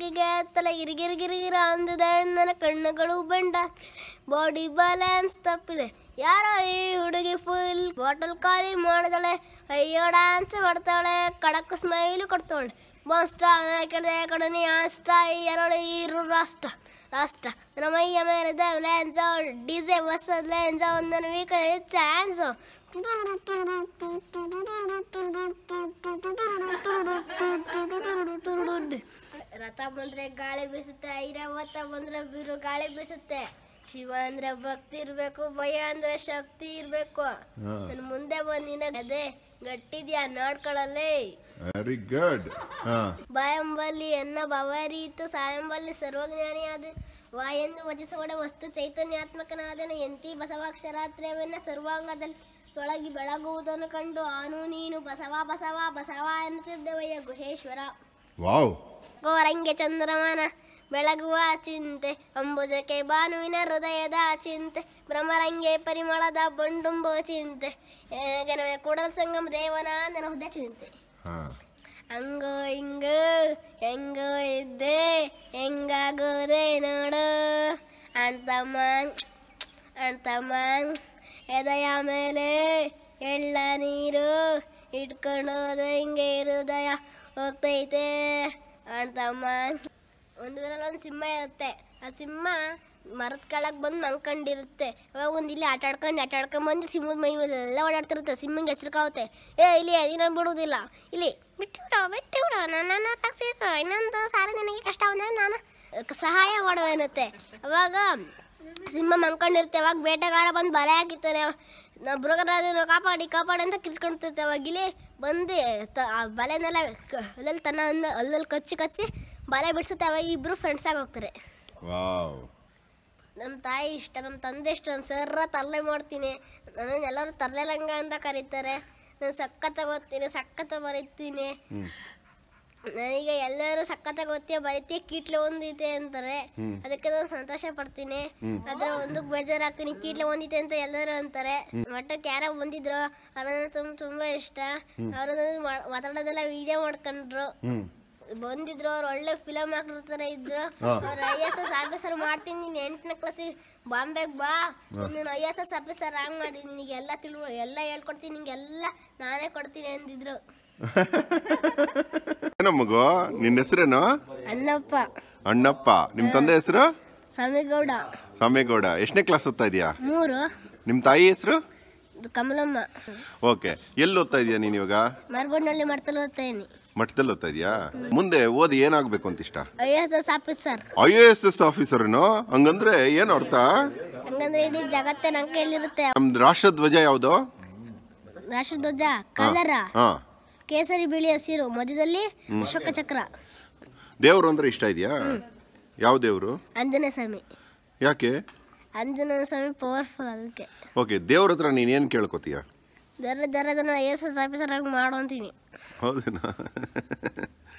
ಬೆಳಗಿಗೆ ತಲೆ ಗಿರಿಗಿರಿಗಿರಿಗಿರ ಅಂದಿದೆ ನನ್ನ ಕಣ್ಣುಗಳು ಬೆಂಡ ಬಾಡಿ ಬ್ಯಾಲೆನ್ಸ್ ತಪ್ಪಿದೆ ಯಾರೋ ಈ ಹುಡುಗಿ ಫುಲ್ ಬಾಟಲ್ ಖಾಲಿ ಮಾಡಿದಳೆ ಅಯ್ಯೋ ಡ್ಯಾನ್ಸ್ ಮಾಡ್ತಾಳೆ ಕಡಕ್ ಸ್ಮೈಲು ಕೊಡ್ತಾಳೆ ಮಸ್ತ ಕೇಳಿದೆ ಕಡನಿ ಅಷ್ಟ ಎರಡು ಇರು ರಾಷ್ಟ್ರ ರಾಷ್ಟ್ರ ನನ್ನ ಮೈಯ ಮೇಲೆ ಲೆನ್ಸ ಡಿಜೆ ಹೊಸದ್ ಲೆನ್ಸ ಒಂದನ್ನು ವೀಕ ಚಾನ್ಸು ರಥ ಬಂದ್ರೆ ಗಾಳಿ ಬೀಸುತ್ತೆ ಐರಾವತ ಬಂದ್ರೆ ಬಿರು ಗಾಳಿ ಬೀಸುತ್ತೆ ಶಿವ ಅಂದ್ರೆ ಭಕ್ತಿ ಇರ್ಬೇಕು ಭಯ ಅಂದ್ರೆ ಶಕ್ತಿ ಇರ್ಬೇಕು ನನ್ ಮುಂದೆ ಬಂದಿನ ಅದೇ ಗಟ್ಟಿದ್ಯಾ ನೋಡ್ಕೊಳ್ಳಲ್ಲೇ ವೆರಿ ಗುಡ್ ಹಾ ಬಾಯಂಬಲ್ಲಿ ಎನ್ನ ಭವರೀತು ಸಾಯಂಬಲ್ಲಿ ಸರ್ವಜ್ಞಾನಿಯಾದ ವಾಯೆಂದು ವಚಿಸುವಡೆ ವಸ್ತು ಚೈತನ್ಯಾತ್ಮಕನಾದನ ಎಂತಿ ಬಸವಾಕ್ಷರಾತ್ರ್ಯವೆನ್ನ ಸರ್ವಾಂಗದಲ್ಲಿ ತೊಳಗಿ ಬೆಳಗುವುದನ್ನು ಕಂಡು ಆನು ನೀನು ಬಸವ ಬಸವ ಬಸವ ಎನ್ನುತ್ತಿದ್ದವಯ್ಯ ಗುಹೇಶ್ವರ ವಾವ್ ಗೋರಂಗೆ ಚಂದ್ರಮನ ಬೆಳಗುವ ಚಿಂತೆ ಅಂಬುಜಕ್ಕೆ ಭಾನುವಿನ ಹೃದಯದ ಚಿಂತೆ ಭ್ರಮರಂಗೆ ಪರಿಮಳದ ಬಂಡುಂಬು ಚಿಂತೆ ಏಗನವೇ ಕೂಡಲ ಸಂಗಮ ದೇವನ ನನ್ನ ಹುದ್ದೆ ಚಿಂತೆ ಹಾ ಹಂಗೋ ಹಿಂಗೋ ಹೆಂಗೋ ಇದ್ದೆ ಹೆಂಗಾಗೋದೆ ನೋಡು ಅಣ್ತಮ್ಮ ಅಣ್ತಮ್ಮ ಎದೆಯ ಮೇಲೆ ಎಳ್ಳ ನೀರು ಇಟ್ಕೊಂಡು ಹೋದ ಹಿಂಗೆ ಹೃದಯ ಹೋಗ್ತೈತೆ ಅಣ್ತಮ್ಮ ಒಂದು ಊರಲ್ಲಿ ಒಂದು ಸಿಂಹ ಇರುತ್ತೆ ಆ ಸಿಂಹ ಮರದ ಕೆಳಗೆ ಬಂದು ಮಲ್ಕೊಂಡಿರುತ್ತೆ ಅವಾಗ ಒಂದು ಇಲ್ಲಿ ಆಟ ಆಡ್ಕೊಂಡು ಆಟ ಆಡ್ಕೊಂಡು ಬಂದು ಸಿಂಹದ ಮೈ ಮೇಲೆ ಎಲ್ಲ ಓಡಾಡ್ತಿರುತ್ತೆ ಸಿಂಹಂಗೆ ಹೆಸರುಕಾಗುತ್ತೆ ಏ ಇಲ್ಲಿ ನೀನು ಬಿಡುವುದಿಲ್ಲ ಇಲ್ಲಿ ಬಿಟ್ಟು ಬಿಡು ಬಿಟ್ಟು ಬಿಡು ನನ್ನನ್ನು ರಕ್ಷಿಸು ಇನ್ನೊಂದು ಸಾರಿ ನಿನಗೆ ಕಷ್ಟ ಬಂದಾಗ ನಾನು ಸಹಾಯ ಮಾಡುವೇನುತ್ತೆ ಅವಾಗ ಸಿಂಹ ಮಲ್ಕೊಂಡಿರುತ್ತೆ ಅವಾಗ ಬೇಟೆಗಾರ ಬಂದು ಬಲೆ ಹಾಕಿರ್ತಾನೆ ನಾವು ಮೃಗರಾಜನ ಕಾಪಾಡಿ ಕಾಪಾಡಿ ಅಂತ ಕಿರ್ಕೊಂತಿರ್ತೆ ಅವಾಗ ಇಲ್ಲಿ ಬಂದು ತ ಆ ಬಲೆನೆಲ್ಲ ಕ- ಅಲ್ಲಲ್ಲಿ ತನ್ನ ಅನ್ನ- ಅಲ್ಲಲ್ಲಿ ಕಚ್ಚಿ ಕಚ್ಚಿ ಬಲೆ ಬಿಡಿಸುತ್ತೆ ಅವಾಗ ಇಬ್ಬರು ಫ್ರೆಂಡ್ಸ್ ಆಗಿ ಹೋಗ್ತಾರೆ ವಾವ್ ನಮ್ಮ ತಾಯಿ ಇಷ್ಟ ನಮ್ಮ ತಂದೆ ಇಷ್ಟ ನಾನು ಸರ್ರ ತರಲೆ ಮಾಡ್ತೀನಿ ನನ್ನ ಎಲ್ಲರೂ ತರಲೆ ಲಂಗ ಅಂತ ಕರೀತಾರೆ ನಾನು ಸಖತ್ತಾಗಿ ಓದ್ತೀನಿ ಸಖತ್ತ ಬರೀತೀನಿ ಹ್ಮ್ ನನಗೆ ಎಲ್ಲರೂ ಸಖತ್ತಾಗಿ ಓದ್ತೀಯ ಬರೀತೀಯ ಕೀಟ್ಲೆ ಒಂದಿದೆ ಅಂತಾರೆ ಹ್ಮ್. ಅದಕ್ಕೆ ನಾನು ಸಂತೋಷ ಪಡ್ತೀನಿ ಹ್ಮ್. ಅದ್ರ ಒಂದಕ್ಕೆ ಬೇಜಾರಾಗ್ತೀನಿ ಕೀಟ್ಲೆ ಒಂದಿದೆ ಅಂತ ಎಲ್ಲರೂ ಅಂತಾರೆ ಮಟ್ಟಕ್ಕೆ ಯಾರೋ ಬಂದಿದ್ರು ಅವ್ರನ್ನ ತುಂಬ ತುಂಬಾ ಇಷ್ಟ ಅವರು ಮಾತಾಡೋದೆಲ್ಲ ವಿಡಿಯೋ ಮಾಡ್ಕೊಂಡ್ರು ಹ್ಮ್ ಬಂದಿದ್ರು ಅವ್ರು ಒಳ್ಳೆ ಫಿಲಮ್ ಹಾಕಿರ್ತಾರೆ ಇದ್ರು ಹಾ. ಅವ್ರು ಐ ಎಸ್ ಎಸ್ ಆಫೀಸರ್ ಮಾಡ್ತೀನಿ ನೀನು ಎಂಟನೇ ಕ್ಲಾಸಿಗೆ ಬಾಂಬೆಗೆ ಬಾ ನೀನು ಐ ಎಸ್ ಎಸ್ ಆಫೀಸರ್ ಹಂಗ್ ಮಾಡಿ ನಿನಗೆ ಎಲ್ಲ ತಿಳುವ ಎಲ್ಲ ಹೇಳ್ಕೊಡ್ತೀನಿ ನಿಂಗೆಲ್ಲ ನಾನೇ ಕೊಡ್ತೀನಿ ಅಂದಿದ್ರು ಏನೋ ಮಗು ನಿನ್ನ ಹೆಸರೇನು ಅಣ್ಣಪ್ಪ ಅಣ್ಣಪ್ಪ ನಿಮ್ಮ ತಂದೆ ಹೆಸರು ಸ್ವಾಮಿಗೌಡ ಸಾಮೇಗೌಡ ಎಷ್ಟನೇ ಕ್ಲಾಸ್ ಓದ್ತಾ ಇದೀಯಾ ಮೂರು ನಿಮ್ಮ ತಾಯಿ ಹೆಸರು ಇದು ಕಮಲಮ್ಮ ಓಕೆ ಎಲ್ಲಿ ಓದ್ತಾ ಇದೀಯಾ ನೀನು ಇವಾಗ ಮರಗೋಡ್ನಳ್ಳಿ ಮಾಡ್ತಲ್ಲಿ ಓದ್ತೇನೆ ಮಠದಲ್ಲಿ ಓದ್ತಾ ಇದೀಯಾ ಮುಂದೆ ಓದಿ ಏನಾಗಬೇಕು ಅಂತ ಇಷ್ಟ I S S officer I A S S ಆಫೀಸರ್ನು ಹಂಗಂದ್ರೆ ಏನು ಅರ್ಥ ಹಂಗಂದ್ರೆ ಇಡೀ ಜಗತ್ತೇ ನನ್ನ ಕೈಲಿರುತ್ತೆ ನಮ್ದು ರಾಷ್ಟ್ರಧ್ವಜ ಯಾವುದು ರಾಷ್ಟ್ರಧ್ವಜ ಕಲರ ಹಾ ಕೇಸರಿ ಬಿಳಿ ಹಸಿರು ಮಧ್ಯದಲ್ಲಿ ಅಶೋಕ ಚಕ್ರ ದೇವ್ರು ಅಂದ್ರೆ ಇಷ್ಟ ಇದೆಯಾ ಯಾವ ದೇವರು ಆಂಜನೇಯ ಸ್ವಾಮಿ ಯಾಕೆ ಆಂಜನೇಯ ಸ್ವಾಮಿ ಪವರ್ಫುಲ್ ಅದಕ್ಕೆ ಓಕೆ ದೇವ್ರ ಹತ್ರ ನೀನೇನು ಕೇಳ್ಕೊತೀಯ ದರ ದರದ ಐ ಎಸ್ ಎಸ್ ಆಫೀಸರ್ ಆಗಿ ಮಾಡು ಅಂತೀನಿ ಹೌದೇನಾ